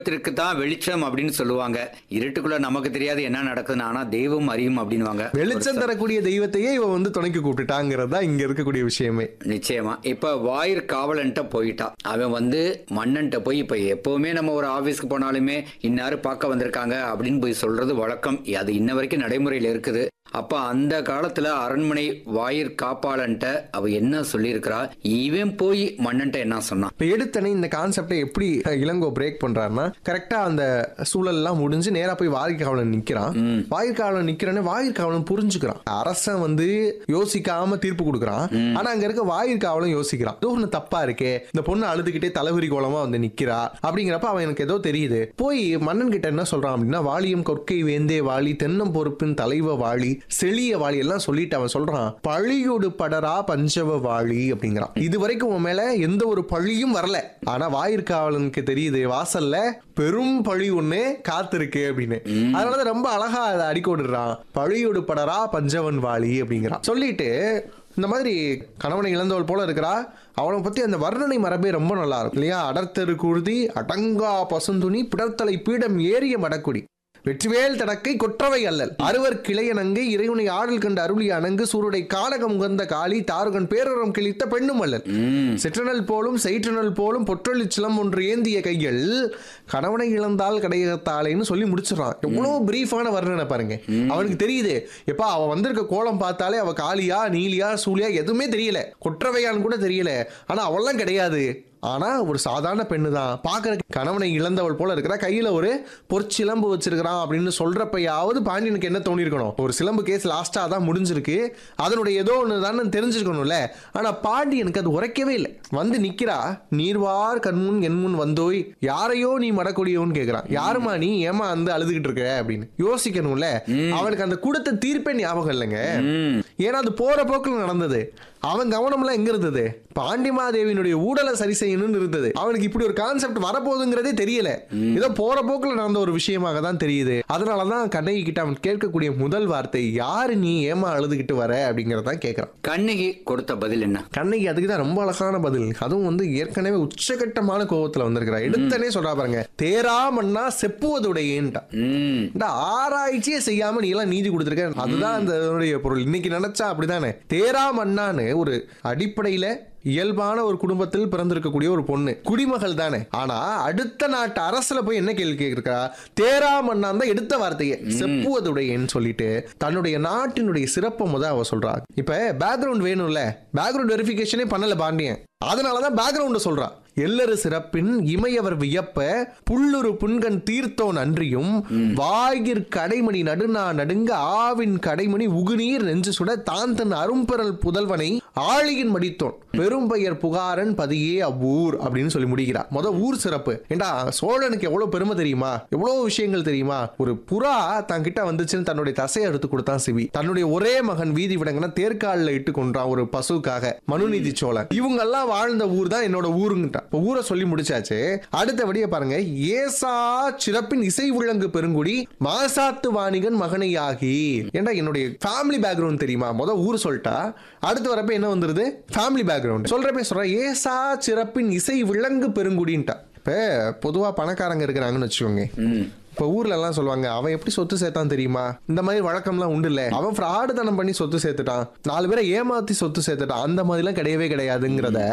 தெய்வத்திற்கு தான் வெளிச்சம் அப்படின்னு சொல்லுவாங்க இருட்டுக்குள்ள நமக்கு தெரியாது என்ன நடக்குதுன்னு ஆனா தெய்வம் அறியும் அப்படின்னுவாங்க வெளிச்சம் தரக்கூடிய தெய்வத்தையே இவன் வந்து துணைக்கு கூப்பிட்டுட்டாங்கிறது தான் இங்க இருக்கக்கூடிய விஷயமே நிச்சயமா இப்ப வாயிற் காவலன்ட்ட போயிட்டான் அவன் வந்து மன்னன்ட்ட போய் இப்ப எப்பவுமே நம்ம ஒரு ஆபீஸ்க்கு போனாலுமே இன்னாரு பார்க்க வந்திருக்காங்க அப்படின்னு போய் சொல்றது வழக்கம் அது இன்ன வரைக்கும் நடைமுறையில இருக்குது அப்ப அந்த காலத்துல அரண்மனை வாயிற் காப்பாளன்ட்ட அவ என்ன சொல்லியிருக்கிறா இவன் போய் மன்னன்ட்ட என்ன சொன்னான் இப்ப எடுத்தனே இந்த கான்செப்டை எப்படி இளங்கோ பிரேக் பண்றாருன்னா கரெக்டா அந்த சூழல் எல்லாம் முடிஞ்சு நேரா போய் வாயிற்காவலன் நிக்கிறான் வாயிற்காவலன் நிக்கிறனே வாயிற்காவலன் புரிஞ்சுக்கிறான் அரசன் வந்து யோசிக்காம தீர்ப்பு கொடுக்குறான் ஆனா அங்க இருக்க வாயிற்காவலன் யோசிக்கிறான் ஏதோ ஒண்ணு தப்பா இருக்கே இந்த பொண்ணு அழுதுகிட்டே தலைவரி கோலமா வந்து நிக்கிறா அப்படிங்கிறப்ப அவன் எனக்கு ஏதோ தெரியுது போய் மன்னன் கிட்ட என்ன சொல்றான் அப்படின்னா வாலியம் கொற்கை வேந்தே வாளி தென்னம் பொறுப்பின் தலைவ வாளி செளிய வாளி எல்லாம் சொல்லிட்டு அவன் சொல்றான் பழியோடு படரா பஞ்சவ வாளி அப்படிங்கிறான் இது வரைக்கும் உன் மேல எந்த ஒரு பழியும் வரல ஆனா வாயிற்காவலனுக்கு தெரியுது வாசல்ல பெரும் பழி ஒண்ணு காத்திருக்கு அப்படின்னு அதனாலதான் ரொம்ப அழகா அதை அடிக்கோடுறான் பழியோடு படரா பஞ்சவன் வாளி அப்படிங்கிறான் சொல்லிட்டு இந்த மாதிரி கணவனை இழந்தவள் போல இருக்கிறா அவளை பத்தி அந்த வர்ணனை மரபே ரொம்ப நல்லா இருக்கும் இல்லையா அடர்த்தரு குருதி அடங்கா பசுந்துணி பிடர்த்தலை பீடம் ஏறிய மடக்குடி வெற்றிவேல் தடக்கை கொற்றவை அல்லல் அறுவர் கிளையனங்கை இறைவனை ஆடல் கண்டு அருளி அணங்கு சூருடை காலகம் உகந்த காளி தாருகன் பேரறம் கிழித்த பெண்ணும் அல்லல் சிற்றனல் போலும் செயிற்றனல் போலும் பொற்றொழி சிலம் ஒன்று ஏந்திய கைகள் கணவனை இழந்தால் கடையத்தாலேன்னு சொல்லி முடிச்சிடறான் எவ்வளவு பிரீஃபான வர்ணனை பாருங்க அவனுக்கு தெரியுது எப்பா அவ வந்திருக்க கோலம் பார்த்தாலே அவ காளியா நீலியா சூலியா எதுவுமே தெரியல கொற்றவையான்னு கூட தெரியல ஆனா அவெல்லாம் கிடையாது ஆனா ஒரு சாதாரண பெண்ணு தான் பாக்குற கணவனை இழந்தவள் போல இருக்கிறா கையில ஒரு பொற்சிலம்பு வச்சிருக்கிறான் அப்படின்னு சொல்றப்பயாவது பாண்டியனுக்கு என்ன தோணி இருக்கணும் ஒரு சிலம்பு கேஸ் லாஸ்டா தான் முடிஞ்சிருக்கு அதனுடைய ஏதோ ஒன்று தானே தெரிஞ்சிருக்கணும்ல ஆனா பாண்டியனுக்கு அது உரைக்கவே இல்லை வந்து நிக்கிறா நீர்வார் கண்முன் என் முன் வந்தோய் யாரையோ நீ மடக்கூடியவன்னு கேக்குறான் யாருமா நீ ஏமா வந்து அழுதுகிட்டு இருக்க அப்படின்னு யோசிக்கணும்ல அவனுக்கு அந்த கொடுத்த தீர்ப்பே ஞாபகம் இல்லைங்க ஏன்னா அது போற போக்குல நடந்தது அவன் கவனம்லாம் எங்க இருந்தது பாண்டிமாதேவியினுடைய ஊடலை சரி செய்யணும்னு இருந்தது அவனுக்கு இப்படி ஒரு கான்செப்ட் வரப்போகுதுங்கிறதே தெரியல ஏதோ போற போக்குல நடந்த ஒரு விஷயமாக தான் தெரியுது அதனாலதான் கண்ணகி கிட்ட அவன் கேட்கக்கூடிய முதல் வார்த்தை யாரு நீ ஏமா அழுதுகிட்டு வர அப்படிங்கறதான் கேட்கறான் கண்ணகி கொடுத்த பதில் என்ன கண்ணகி அதுக்கு தான் ரொம்ப அழகான பதில் அதுவும் வந்து ஏற்கனவே உச்சகட்டமான கோபத்துல வந்திருக்கிறா எடுத்தனே சொல்றா பாருங்க தேரா மண்ணா செப்புவதுடையேன்ட்டா ம் இந்த ஆராய்ச்சியே செய்யாம நீ எல்லாம் நீதி கொடுத்திருக்க அதுதான் அந்த இதனுடைய பொருள் இன்னைக்கு நினைச்சா அப்படிதானே தேரா மன்னான்னு ஒரு அடிப்படையில இயல்பான ஒரு குடும்பத்தில் பிறந்திருக்கக்கூடிய ஒரு பொண்ணு குடிமகள் தானே ஆனா அடுத்த நாட்டு அரசுல போய் என்ன கேள்வி கேட்கிறா தேரா மன்னான் தான் எடுத்த வார்த்தையை செப்புவதுடையன்னு சொல்லிட்டு தன்னுடைய நாட்டினுடைய சிறப்பை முத அவ சொல்றா இப்ப பேக்ரவுண்ட் வேணும்ல பேக்ரவுண்ட் வெரிஃபிகேஷனே பண்ணல பாண்டியன் அதனாலதான் பேக்ரவுண்ட் சொல்றா எல்லரு சிறப்பின் இமையவர் வியப்ப புல்லுரு புன்கண் தீர்த்தோன் அன்றியும் வாயிற் கடைமணி நடுநா நடுங்க ஆவின் கடைமணி உகுநீர் நெஞ்சு சுட தான் தன் அரும்பெறல் புதல்வனை ஆழியின் மடித்தோன் பெரும்பெயர் புகாரன் பதியே அவ்வூர் அப்படின்னு சொல்லி முடிக்கிறார் முத ஊர் சிறப்பு ஏண்டா சோழனுக்கு எவ்வளவு பெருமை தெரியுமா எவ்வளவு விஷயங்கள் தெரியுமா ஒரு புறா தன் கிட்ட வந்துச்சுன்னு தன்னுடைய தசையை எடுத்து கொடுத்தான் சிவி தன்னுடைய ஒரே மகன் வீதி விடங்கன்னா தேர்காலில் இட்டு கொன்றான் ஒரு பசுக்காக மனுநீதி சோழன் இவங்க எல்லாம் வாழ்ந்த ஊர் தான் என்னோட ஊருங்கிட்டான் இப்ப ஊரை சொல்லி முடிச்சாச்சு அடுத்தபடியே பாருங்க ஏசா சிறப்பின் இசை விளங்கு பெருங்குடி மாசாத்து வாணிகன் மகனையாகி ஏண்டா என்னுடைய ஃபேமிலி பேக்ரவுண்ட் தெரியுமா முத ஊர் சொல்லிட்டா அடுத்து வரப்ப என்ன வந்துருது ஃபேமிலி பேக்ரவுண்ட் சொல்றப்ப சொல்ற ஏசா சிறப்பின் இசை விளங்கு பெருங்குடின்ட்டா இப்ப பொதுவா பணக்காரங்க இருக்கிறாங்கன்னு வச்சுக்கோங்க இப்ப ஊர்ல எல்லாம் சொல்லுவாங்க அவன் எப்படி சொத்து சேர்த்தான் தெரியுமா இந்த மாதிரி வழக்கம்லாம் உண்டு இல்ல அவன் ஃப்ராடு தனம் பண்ணி சொத்து சேர்த்துட்டான் நாலு பேரை ஏமாத்தி சொத்து சேர்த்துட்டான் அந்த மாதிரிலாம் கிடையவே கிடையாதுங்கிறத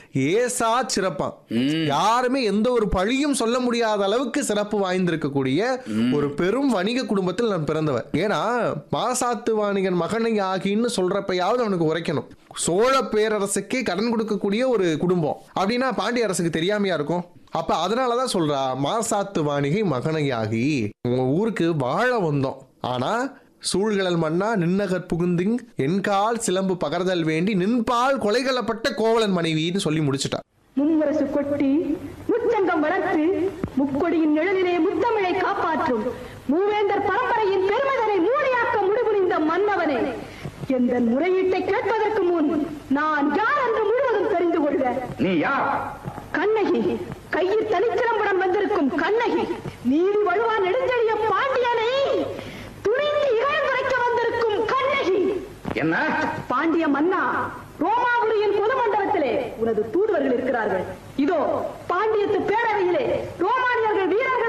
ஏசா சிறப்பான் யாருமே எந்த ஒரு பழியும் சொல்ல முடியாத அளவுக்கு சிறப்பு வாய்ந்திருக்கக்கூடிய ஒரு பெரும் வணிக குடும்பத்தில் நான் பிறந்தவன் ஏன்னா மாசாத்து வாணிகன் மகனை ஆகின்னு சொல்றப்பயாவது அவனுக்கு உரைக்கணும் சோழ பேரரசுக்கே கடன் கொடுக்கக்கூடிய ஒரு குடும்பம் அப்படின்னா பாண்டிய அரசுக்கு தெரியாமையா இருக்கும் அப்ப அதனாலதான் சொல்றா மாசாத்து வாணிகை மகனையாகி உங்க ஊருக்கு வாழ வந்தோம் ஆனா சூழ்கழல் மன்னா நின்னகர் புகுந்திங் என்கால் சிலம்பு பகர்தல் வேண்டி நின்பால் கொலைகளப்பட்ட கோவலன் மனைவின்னு சொல்லி முடிச்சிட்டா மும்முரசு கொட்டி முச்சங்கம் வளர்த்து முக்கொடியின் நிழலிலே முத்தமிழை காப்பாற்றும் மூவேந்தர் பரம்பரையின் பெருமதனை மூடியாக்க முடிபுரிந்த மன்னவனே எந்த முறையீட்டை கேட்பதற்கு முன் நான் யார் என்று முழுவதும் தெரிந்து கொள்க நீ யார் கண்ணகி கையில் தனிச்சிலம்புடன் வந்திருக்கும் கண்ணகி நீதி வழுவா நெடுஞ்செழிய பாண்டியனை துணிந்து இகழ்ந்துரைக்க வந்திருக்கும் கண்ணகி என்ன பாண்டிய மன்னா ரோமாபுரியின் பொது மண்டபத்திலே உனது உனது தூதுவர்கள் இருக்கிறார்கள் இதோ பாண்டியத்து பேரவையிலே ரோமானியர்கள் வீரர்கள்